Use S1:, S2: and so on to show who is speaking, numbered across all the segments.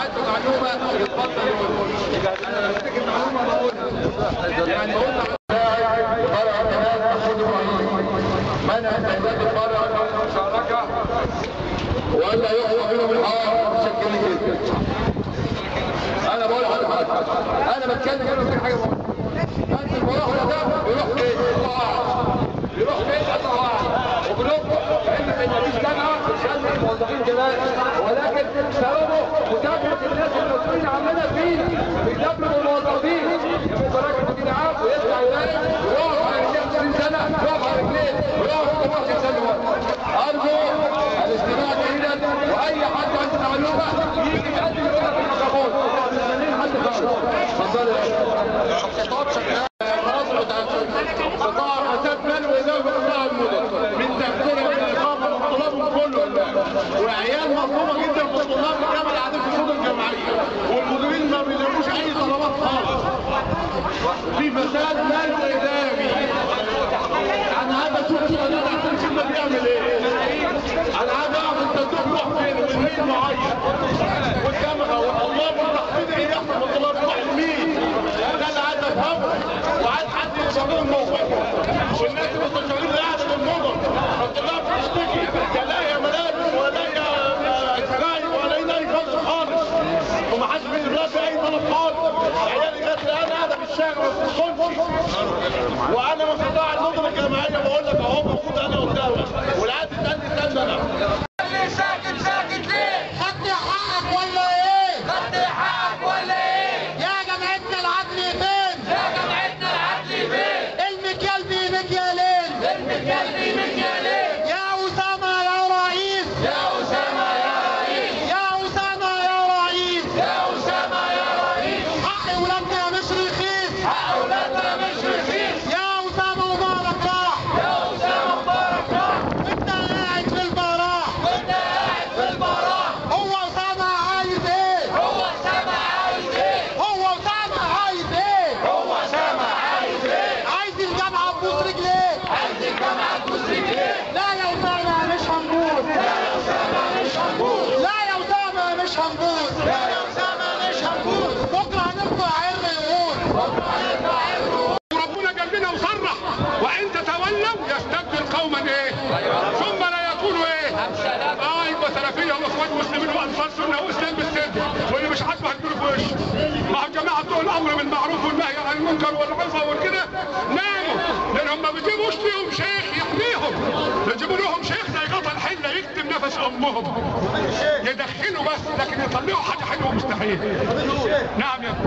S1: عنده معلومه يتفضل يقول انا بفتكر معلومه بقولها يعني بقول فرع كمان محمود ابراهيم منع استعداد الفرع المشاركه ولا يخرج منهم الحوار متشكرين جدا انا بقول لحضرتك انا بتكلم انا في حاجه بقولها انت المراحل ده يروح فين؟ يروح فين؟ وبنطلع لان مفيش جامعه بتشغل الموظفين كمان ولكن سببه متابعه الناس المسؤولين عننا فيه بيدبروا الموظفين يبقى راجل مدير عام ويطلع يلاقي ويقف على رجليه 20 سنه يقف على رجليه ويقف 12 سنه ارجو الاستماع جيدا واي حد عنده معلومه يجي يقدم لنا في الميكروفون حد اتفضل خطاب شغال قطاع حساب مالي وإدارة قطاع المدن من تفكير من إقامة من طلابهم كله وعيال مطلوبة جدا من الطلاب الجامعة اللي قاعدين في الشؤون الجامعية والمديرين ما بيلاقوش أي طلبات خالص في فساد مالي وإداري أنا عايز أشوف الشغل عشان شوف بيعمل إيه أنا عايز أعرف الصندوق يروح فين والمين معين والجامعة والطلاب والتحفيظ إيه يحصل من الطلاب يروح لمين ده اللي عايز أفهمه وعايز حد يشغل الموقف والناس المستشارين اللي قاعده في الموضوع الطلاب بتشتكي لا لا يا ملابس ولا يا سراير ولا يلاقي فلوس خالص ومحدش بيدرس اي طلب خالص عيالي جت الان قاعده في الشارع ما بتدخلش وانا من قطاع المدن الجامعيه بقول لك اهو موجود انا قدامك والعيال تسالني استنى انا
S2: ساكت ساكت ليه؟
S3: خدت حقك ولا ايه؟
S2: خدت حقك ولا ايه؟
S3: يا جمعيتنا العدل فين؟
S2: يا جمعيتنا العدل فين؟
S3: المكيال بمكيالين
S2: المكيال بمكيالين
S3: يا أسامة يا رئيس
S2: يا أسامة يا رئيس
S3: يا أسامة يا رئيس
S2: يا أسامة يا رئيس
S3: حق ولادنا مش رخيص
S2: حق أولادنا مش رخيص
S3: يا أسامة مبارك راح
S2: يا أسامة مبارك راح
S3: وانت قاعد في البراح
S2: وأنت قاعد في البراح
S3: هو أسامة عايز ايه؟
S2: هو أسامة عايز إيه؟
S3: هو أسامة عايز ايه؟
S2: هو أسامة عايز إيه؟
S3: عايز الجامعة تبوس رجليه
S2: عايز الجامعة تبوس رجليه
S3: لا يا أسامة مش هنبوس
S2: لا يا أسامة مش هنبوس
S3: لا يا أسامة مش هنبوس
S2: لا يا أسامة مش هنبوس
S3: بكرة هنرفع عرق يقول
S4: وربنا قال لنا وصرح وان تتولوا يستبدل قوما ايه ثم لا يكونوا ايه اه يبقى سلفيه واخوان مسلمين وانصار سنه واسلام بالسن واللي مش عاجبه هتدور في وشه مع الجماعه بتوع الامر بالمعروف والنهي عن المنكر والعظه والكده ناموا لانهم ما بيجيبوش ليهم شيخ يحميهم يجيبوا لهم شيخ زي غطا الحله يكتم نفس امهم يدخنوا بس لكن يطلعوا حاجه حلوه مستحيل نعم يا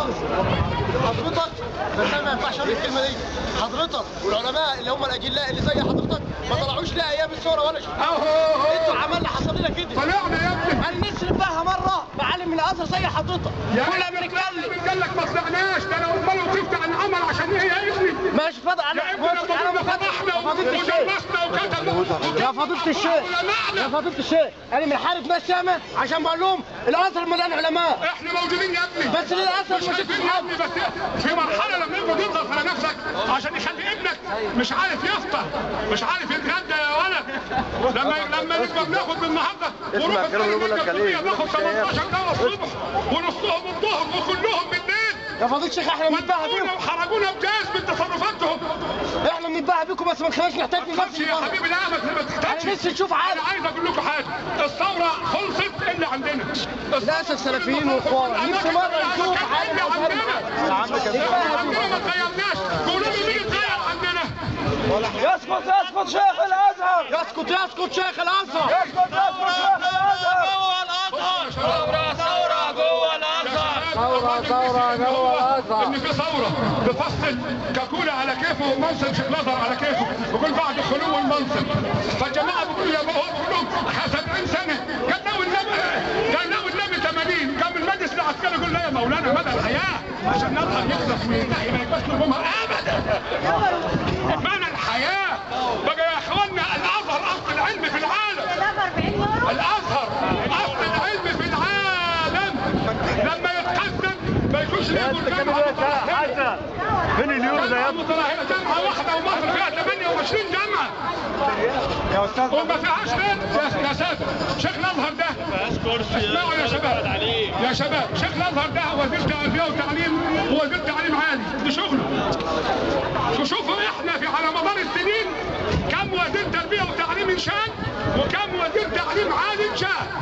S5: حضرتك بس انا ما ينفعش اقول الكلمه دي حضرتك والعلماء اللي هم الاجلاء اللي زي حضرتك ما طلعوش لا ايام الثوره ولا شيء
S4: اهو
S5: انتوا عملنا حصل لنا كده
S4: طلعنا يا ابني
S5: انا نفسي نبقى مره معلم من الازهر زي حضرتك
S4: يا
S5: كلنا
S4: ابني
S5: بنتكلم
S4: قال لك ما طلعناش ده انا امال وقفت عن عمل عشان ايه يا ابني
S5: ماشي فضل
S4: يا ابني لما كنا فضحنا وجلسنا وكتبنا
S5: يا فضيلة الشيخ يا فضيلة الشيخ انا من حارب ناس ياما عشان بقول لهم الازهر مليان علماء
S4: احنا موجودين يا ابني
S5: بس للاسف
S4: مش
S5: ما
S4: عارفين
S5: شفتش
S4: يا
S5: حد
S4: ابني بس في مرحله لما يبقى تضغط على نفسك عشان يخلي ابنك مش عارف يفطر مش عارف يتغدى يا ولد لما لما نبقى بناخد بالنهارده ونروح الطريق ناخد 18 دواء الصبح ونصهم الظهر وكلهم بالليل
S5: يا فضيلة الشيخ احنا بنتباهى
S4: ودونا
S5: بيكم
S4: وحرجونا بجاز من تصرفاتهم
S5: احنا بنتباهى بيكم بس ما تخليناش نحتاج
S4: ما تخافش يا حبيبي لا ما ما تحتاجش
S5: انا نفسي نشوف عالم
S4: انا عايز اقول لكم حاجه الثوره خلصت اللي عندنا
S5: للاسف سلفيين واخوان نفسي مره نشوف عالم ازهر
S4: عندنا ما تغيرناش قولوا لي مين اتغير عندنا
S5: يسقط يسقط شيخ الازهر يسقط يسقط شيخ الازهر يسقط يسقط شيخ الازهر
S2: ثورة ثورة جوه الأزهر
S4: ثورة ثورة جوه الازهر ان في ثورة بفصل كاكولا على كيفه ومنصب شيخ الازهر على كيفه بيقول بعد خلو المنصب فالجماعة بيقولوا يا بابا بيقول لهم 70 سنة كان ناوي النبي كان ناوي النبي 80 قام المجلس العسكري يقول لا يا مولانا مدى الحياة عشان نظهر يخلص وينتهي ما يبقاش لهم ابدا معنى الحياة بقى يا اخوانا الازهر اصل العلم في العالم الازهر اصل العلم في العالم لما يتقدم ما يكونش له جامعه
S6: فين اليورو ده يا ابني
S4: متراهنه جامعه واحده ومصر فيها 28 جامعه
S6: يا استاذ
S4: وما فيهاش غير يا يا ساتر شيخ الازهر ده اسمعوا يا شباب يا شباب شيخ الازهر ده وزير تربيه وتعليم ووزير تعليم عالي ده شغله وشوفوا احنا في على مدار السنين كم وزير تربيه وتعليم انشان وكم وزير تعليم عالي انشان